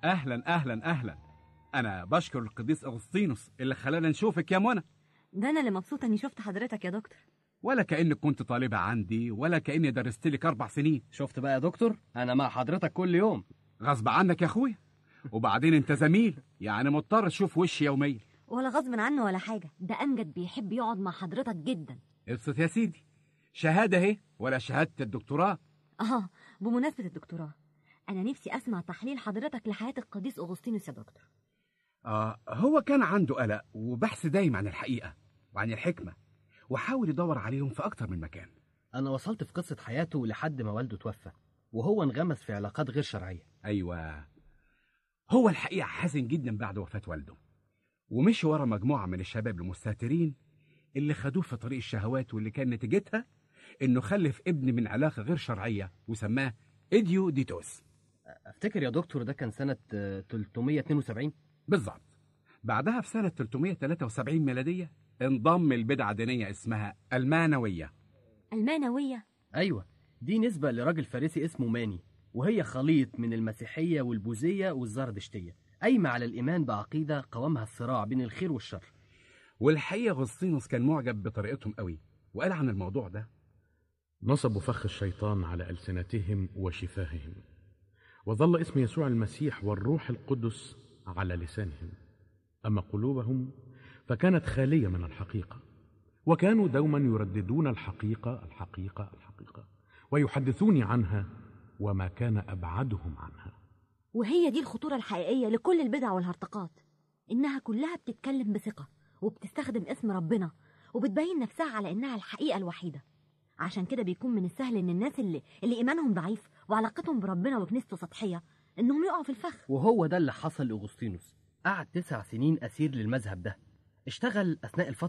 اهلا اهلا اهلا انا بشكر القديس اغسطينوس اللي خلانا نشوفك يا منى ده انا اللي مبسوطه اني شفت حضرتك يا دكتور ولا كانك كنت طالبه عندي ولا كاني درست لك اربع سنين شفت بقى يا دكتور انا مع حضرتك كل يوم غصب عنك يا اخويا وبعدين انت زميل يعني مضطر تشوف وشي يوميا ولا غصب عنه ولا حاجه ده امجد بيحب يقعد مع حضرتك جدا ابسط يا سيدي شهاده اهي ولا شهاده الدكتوراه اه بمناسبه الدكتوراه انا نفسي اسمع تحليل حضرتك لحياه القديس اغسطينوس يا دكتور آه هو كان عنده قلق وبحث دايم عن الحقيقه وعن الحكمه وحاول يدور عليهم في اكتر من مكان انا وصلت في قصة حياته لحد ما والده توفى وهو انغمس في علاقات غير شرعية ايوه هو الحقيقه حزن جدا بعد وفاه والده ومشي ورا مجموعه من الشباب المستهترين اللي خدوه في طريق الشهوات واللي كان نتيجتها انه خلف ابن من علاقه غير شرعيه وسماه ايديو ديتوس افتكر يا دكتور ده كان سنة آه، 372 بالظبط بعدها في سنه 373 ميلاديه انضم لبدعه دينيه اسمها المانويه المانويه ايوه دي نسبة لراجل فارسي اسمه ماني وهي خليط من المسيحية والبوذية والزردشتية قايمة على الإيمان بعقيدة قوامها الصراع بين الخير والشر والحقيقه غسطينوس كان معجب بطريقتهم قوي وقال عن الموضوع ده نصبوا فخ الشيطان على ألسنتهم وشفاههم وظل اسم يسوع المسيح والروح القدس على لسانهم أما قلوبهم فكانت خالية من الحقيقة وكانوا دوما يرددون الحقيقة الحقيقة الحقيقة ويحدثوني عنها وما كان أبعدهم عنها وهي دي الخطوره الحقيقيه لكل البدع والهرطقات انها كلها بتتكلم بثقه وبتستخدم اسم ربنا وبتبين نفسها على انها الحقيقه الوحيده عشان كده بيكون من السهل ان الناس اللي اللي ايمانهم ضعيف وعلاقتهم بربنا وكنيسته سطحيه انهم يقعوا في الفخ وهو ده اللي حصل لأغسطينوس قعد تسع سنين أسير للمذهب ده اشتغل أثناء الفترة